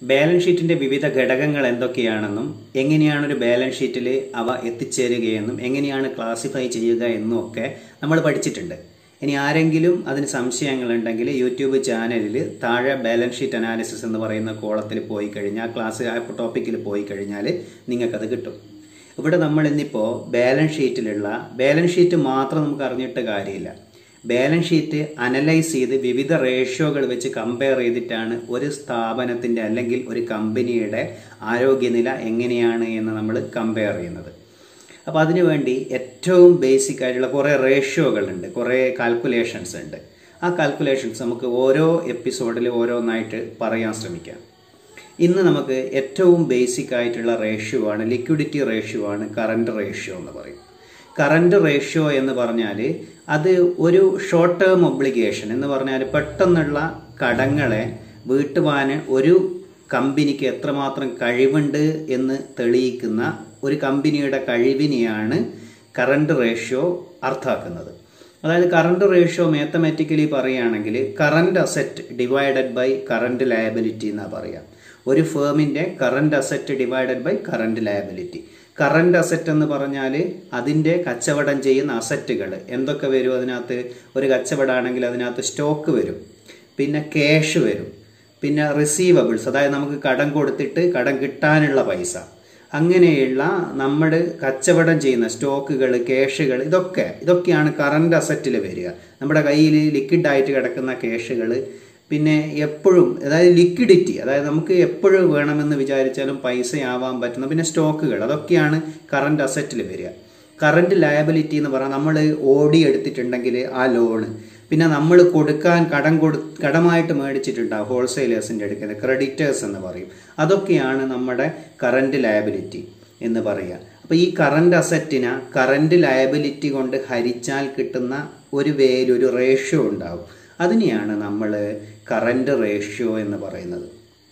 balance ഷീറ്റിന്റെ വിവിധ ഘടകങ്ങൾ എന്തൊക്കെയാണെന്നും എങ്ങനെയാണ് ഒരു ബാലൻസ് ഷീറ്റിൽ അവ എത്തിച്ചേരുകയെന്നും എങ്ങനെയാണ് ക്ലാസിഫൈ ചെയ്യുക എന്നും ഒക്കെ നമ്മൾ പഠിച്ചിട്ടുണ്ട് ഇനി ആരെങ്കിലും അതിന് സംശയങ്ങളുണ്ടെങ്കിൽ യൂട്യൂബ് ചാനലിൽ താഴെ ബാലൻസ് ഷീറ്റ് അനാലിസിസ് എന്ന് പറയുന്ന കോളത്തിൽ പോയി കഴിഞ്ഞാൽ ക്ലാസ് ആ ടോപ്പിക്കിൽ പോയി കഴിഞ്ഞാൽ നിങ്ങൾക്കത് കിട്ടും ഇവിടെ നമ്മൾ ഇന്നിപ്പോൾ ബാലൻസ് ഷീറ്റിലുള്ള ബാലൻസ് ഷീറ്റ് മാത്രം നമുക്ക് അറിഞ്ഞിട്ട് കാര്യമില്ല ബാലൻസ് ഷീറ്റ് അനലൈസ് ചെയ്ത് വിവിധ റേഷ്യോകൾ വെച്ച് കമ്പയർ ചെയ്തിട്ടാണ് ഒരു സ്ഥാപനത്തിൻ്റെ അല്ലെങ്കിൽ ഒരു കമ്പനിയുടെ ആരോഗ്യനില എങ്ങനെയാണ് എന്ന് നമ്മൾ കമ്പയർ ചെയ്യുന്നത് അപ്പോൾ അതിനുവേണ്ടി ഏറ്റവും ബേസിക് ആയിട്ടുള്ള കുറേ റേഷ്യോകളുണ്ട് കുറേ കാൽക്കുലേഷൻസ് ഉണ്ട് ആ കാൽക്കുലേഷൻസ് നമുക്ക് ഓരോ എപ്പിസോഡിൽ ഓരോന്നായിട്ട് പറയാൻ ശ്രമിക്കാം ഇന്ന് നമുക്ക് ഏറ്റവും ബേസിക് ആയിട്ടുള്ള റേഷ്യോ ആണ് ലിക്വിഡിറ്റി റേഷ്യോ ആണ് കറണ്ട് റേഷ്യോ എന്ന് പറയും കറണ്ട് റേഷ്യോ എന്ന് പറഞ്ഞാൽ അത് ഒരു ഷോർട്ട് ടേം ഒബ്ലിഗേഷൻ എന്ന് പറഞ്ഞാൽ പെട്ടെന്നുള്ള കടങ്ങളെ വീട്ടുവാൻ ഒരു കമ്പനിക്ക് എത്രമാത്രം കഴിവുണ്ട് എന്ന് തെളിയിക്കുന്ന ഒരു കമ്പനിയുടെ കഴിവിനെയാണ് കറണ്ട് റേഷ്യോ അർത്ഥാക്കുന്നത് അതായത് കറണ്ട് റേഷ്യോ മാത്തമാറ്റിക്കലി പറയുകയാണെങ്കിൽ current asset divided by current liability എന്നാണ് പറയാം ഒരു ഫേമിൻ്റെ current asset divided by current liability current asset എന്ന് പറഞ്ഞാൽ അതിൻ്റെ കച്ചവടം ചെയ്യുന്ന അസറ്റുകൾ എന്തൊക്കെ വരും അതിനകത്ത് ഒരു കച്ചവടമാണെങ്കിൽ അതിനകത്ത് സ്റ്റോക്ക് വരും പിന്നെ ക്യാഷ് വരും പിന്നെ റിസീവബിൾസ് അതായത് നമുക്ക് കടം കൊടുത്തിട്ട് കടം കിട്ടാനുള്ള പൈസ അങ്ങനെയുള്ള നമ്മൾ കച്ചവടം ചെയ്യുന്ന സ്റ്റോക്കുകൾ ക്യാഷുകൾ ഇതൊക്കെ ഇതൊക്കെയാണ് കറണ്ട് അസറ്റിൽ വരിക നമ്മുടെ കയ്യിൽ ലിക്വിഡായിട്ട് കിടക്കുന്ന ക്യാഷുകൾ പിന്നെ എപ്പോഴും അതായത് ലിക്വിഡിറ്റി അതായത് നമുക്ക് എപ്പോഴും വേണമെന്ന് വിചാരിച്ചാലും പൈസയാവാൻ പറ്റുന്ന പിന്നെ സ്റ്റോക്കുകൾ അതൊക്കെയാണ് കറണ്ട് അസറ്റിൽ വരിക കറണ്ട് ലയബിലിറ്റി എന്ന് പറഞ്ഞാൽ നമ്മൾ ഓടി എടുത്തിട്ടുണ്ടെങ്കിൽ ആ ലോണ് പിന്നെ നമ്മൾ കൊടുക്കാൻ കടം കൊടു കടമായിട്ട് മേടിച്ചിട്ടുണ്ടാവും ഹോൾസെയിലേഴ്സിൻ്റെ അടുക്കൽ ക്രെഡിറ്റേഴ്സ് എന്ന് പറയും അതൊക്കെയാണ് നമ്മുടെ കറണ്ട് ലയബിലിറ്റി എന്ന് പറയുക അപ്പോൾ ഈ കറണ്ട് അസറ്റിനെ കറണ്ട് ലയബിലിറ്റി കൊണ്ട് ഹരിച്ചാൽ കിട്ടുന്ന ഒരു വേര് ഒരു റേഷ്യോ ഉണ്ടാവും അതിനെയാണ് നമ്മൾ കറണ്ട് റേഷ്യോ എന്ന് പറയുന്നത്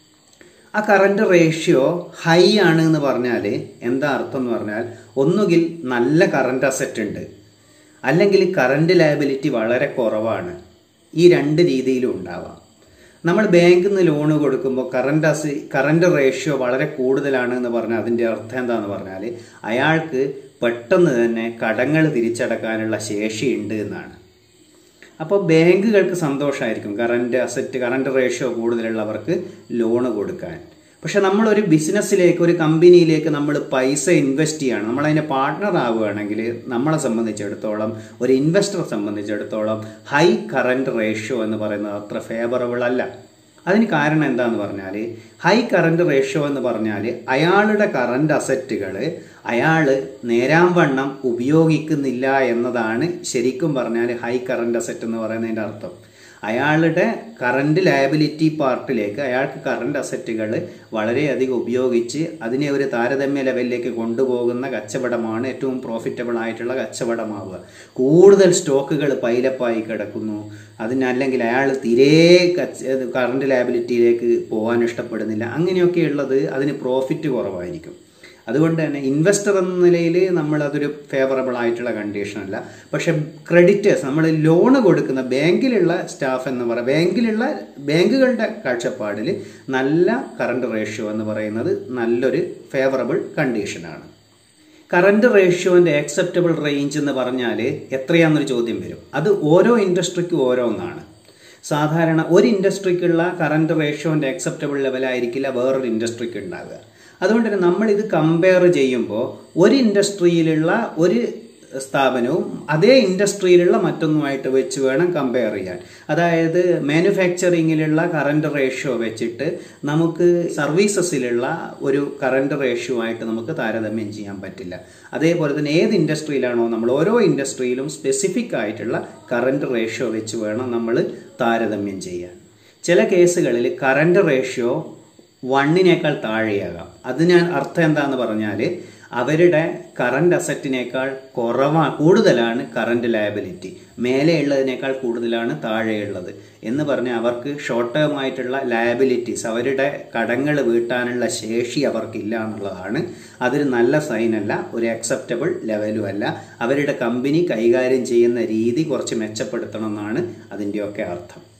ആ കറണ്ട് റേഷ്യോ ഹൈ ആണ് എന്ന് പറഞ്ഞാൽ എന്താ അർത്ഥം എന്ന് പറഞ്ഞാൽ ഒന്നുകിൽ നല്ല കറണ്ട് അസറ്റ് ഉണ്ട് അല്ലെങ്കിൽ കറണ്ട് ലയബിലിറ്റി വളരെ കുറവാണ് ഈ രണ്ട് രീതിയിലും ഉണ്ടാവാം നമ്മൾ ബാങ്കിൽ നിന്ന് ലോണ് കൊടുക്കുമ്പോൾ കറണ്ട് അസ് കറണ്ട് റേഷ്യോ വളരെ കൂടുതലാണ് എന്ന് പറഞ്ഞാൽ അതിൻ്റെ അർത്ഥം എന്താന്ന് പറഞ്ഞാൽ അയാൾക്ക് പെട്ടെന്ന് തന്നെ കടങ്ങൾ തിരിച്ചടക്കാനുള്ള ശേഷിയുണ്ട് എന്നാണ് അപ്പോൾ ബാങ്കുകൾക്ക് സന്തോഷമായിരിക്കും കറണ്ട് അസറ്റ് കറണ്ട് റേഷ്യോ കൂടുതലുള്ളവർക്ക് ലോണ് കൊടുക്കാൻ പക്ഷെ നമ്മൾ ഒരു ബിസിനസ്സിലേക്ക് ഒരു കമ്പനിയിലേക്ക് നമ്മൾ പൈസ ഇൻവെസ്റ്റ് ചെയ്യാണ് നമ്മൾ അതിൻ്റെ പാർട്ട്ണർ ആവുകയാണെങ്കിൽ നമ്മളെ സംബന്ധിച്ചിടത്തോളം ഒരു ഇൻവെസ്റ്ററെ സംബന്ധിച്ചിടത്തോളം ഹൈ കറണ്ട് റേഷ്യോ എന്ന് പറയുന്നത് അത്ര ഫേവറബിൾ അല്ല അതിന് കാരണം എന്താന്ന് പറഞ്ഞാൽ ഹൈ കറണ്ട് റേഷ്യോ എന്ന് പറഞ്ഞാൽ അയാളുടെ കറണ്ട് അസറ്റുകൾ അയാൾ നേരാംവണ്ണം ഉപയോഗിക്കുന്നില്ല എന്നതാണ് ശരിക്കും പറഞ്ഞാൽ ഹൈ കറണ്ട് അസറ്റ് എന്ന് പറയുന്നതിൻ്റെ അർത്ഥം അയാളുടെ കറണ്ട് ലയബിലിറ്റി പാർട്ടിലേക്ക് അയാൾക്ക് കറണ്ട് അസറ്റുകൾ വളരെയധികം ഉപയോഗിച്ച് അതിനെ ഒരു താരതമ്യ ലെവലിലേക്ക് കൊണ്ടുപോകുന്ന കച്ചവടമാണ് ഏറ്റവും പ്രോഫിറ്റബിൾ ആയിട്ടുള്ള കച്ചവടമാവുക കൂടുതൽ സ്റ്റോക്കുകൾ പൈലപ്പായി കിടക്കുന്നു അതിനല്ലെങ്കിൽ അയാൾ തീരെ കച്ച കറണ്ട് ലയബിലിറ്റിയിലേക്ക് പോകാൻ ഇഷ്ടപ്പെടുന്നില്ല അങ്ങനെയൊക്കെയുള്ളത് അതിന് പ്രോഫിറ്റ് കുറവായിരിക്കും അതുകൊണ്ട് തന്നെ ഇൻവെസ്റ്റർ എന്ന നിലയിൽ നമ്മൾ അതൊരു ഫേവറബിൾ ആയിട്ടുള്ള കണ്ടീഷൻ അല്ല പക്ഷെ ക്രെഡിറ്റേഴ്സ് നമ്മൾ ലോണ് കൊടുക്കുന്ന ബാങ്കിലുള്ള സ്റ്റാഫ് എന്ന് പറയുക ബാങ്കിലുള്ള ബാങ്കുകളുടെ കാഴ്ചപ്പാടിൽ നല്ല കറണ്ട് റേഷ്യോ എന്ന് പറയുന്നത് നല്ലൊരു ഫേവറബിൾ കണ്ടീഷനാണ് കറണ്ട് റേഷ്യോൻ്റെ ആക്സെപ്റ്റബിൾ റേഞ്ച് എന്ന് പറഞ്ഞാൽ എത്രയാണെന്നൊരു ചോദ്യം വരും അത് ഓരോ ഇൻഡസ്ട്രിക്കും ഓരോന്നാണ് സാധാരണ ഒരു ഇൻഡസ്ട്രിക്കുള്ള കറണ്ട് റേഷ്യോൻ്റെ ആക്സെപ്റ്റബിൾ ലെവലായിരിക്കില്ല വേറൊരു ഇൻഡസ്ട്രിക്ക് ഉണ്ടാവുക അതുകൊണ്ട് തന്നെ നമ്മളിത് കമ്പയർ ചെയ്യുമ്പോൾ ഒരു ഇൻഡസ്ട്രിയിലുള്ള ഒരു സ്ഥാപനവും അതേ ഇൻഡസ്ട്രിയിലുള്ള മറ്റൊന്നുമായിട്ട് വെച്ച് വേണം കമ്പയർ ചെയ്യാൻ അതായത് മാനുഫാക്ചറിങ്ങിലുള്ള കറണ്ട് റേഷ്യോ വെച്ചിട്ട് നമുക്ക് സർവീസസിലുള്ള ഒരു കറണ്ട് റേഷ്യോ ആയിട്ട് നമുക്ക് താരതമ്യം ചെയ്യാൻ പറ്റില്ല അതേപോലെ തന്നെ ഏത് ഇൻഡസ്ട്രിയിലാണോ നമ്മൾ ഓരോ ഇൻഡസ്ട്രിയിലും സ്പെസിഫിക് ആയിട്ടുള്ള കറണ്ട് റേഷ്യോ വെച്ച് വേണം നമ്മൾ താരതമ്യം ചെയ്യാൻ ചില കേസുകളിൽ കറണ്ട് റേഷ്യോ വണ്ണിനേക്കാൾ താഴെയാകാം അതിന് അർത്ഥം എന്താന്ന് പറഞ്ഞാൽ അവരുടെ കറണ്ട് അസറ്റിനേക്കാൾ കുറവാ കൂടുതലാണ് കറണ്ട് ലയബിലിറ്റി മേലെയുള്ളതിനേക്കാൾ കൂടുതലാണ് താഴെയുള്ളത് എന്ന് പറഞ്ഞാൽ അവർക്ക് ഷോർട്ട് ടേം ആയിട്ടുള്ള ലയബിലിറ്റീസ് അവരുടെ കടങ്ങൾ വീട്ടാനുള്ള ശേഷി അവർക്കില്ല എന്നുള്ളതാണ് അതൊരു നല്ല സൈനല്ല ഒരു അക്സെപ്റ്റബിൾ ലെവലും അല്ല അവരുടെ കമ്പനി കൈകാര്യം ചെയ്യുന്ന രീതി കുറച്ച് മെച്ചപ്പെടുത്തണം എന്നാണ് അതിൻ്റെയൊക്കെ അർത്ഥം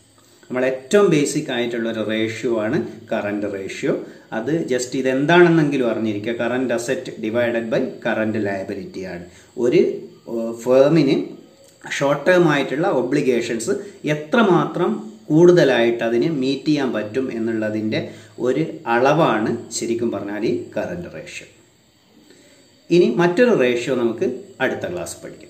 നമ്മൾ ഏറ്റവും ബേസിക് ആയിട്ടുള്ള ഒരു റേഷ്യോ ആണ് കറണ്ട് റേഷ്യോ അത് ജസ്റ്റ് ഇതെന്താണെന്നെങ്കിലും അറിഞ്ഞിരിക്കുക current asset divided by current liability ആണ് ഒരു ഫേമിന് ഷോർട്ട് ടേം ആയിട്ടുള്ള ഒബ്ലിഗേഷൻസ് എത്രമാത്രം കൂടുതലായിട്ട് അതിന് മീറ്റ് ചെയ്യാൻ പറ്റും എന്നുള്ളതിൻ്റെ ഒരു അളവാണ് ശരിക്കും പറഞ്ഞാൽ ഈ കറണ്ട് റേഷ്യോ ഇനി മറ്റൊരു റേഷ്യോ നമുക്ക് അടുത്ത ക്ലാസ് പഠിക്കാം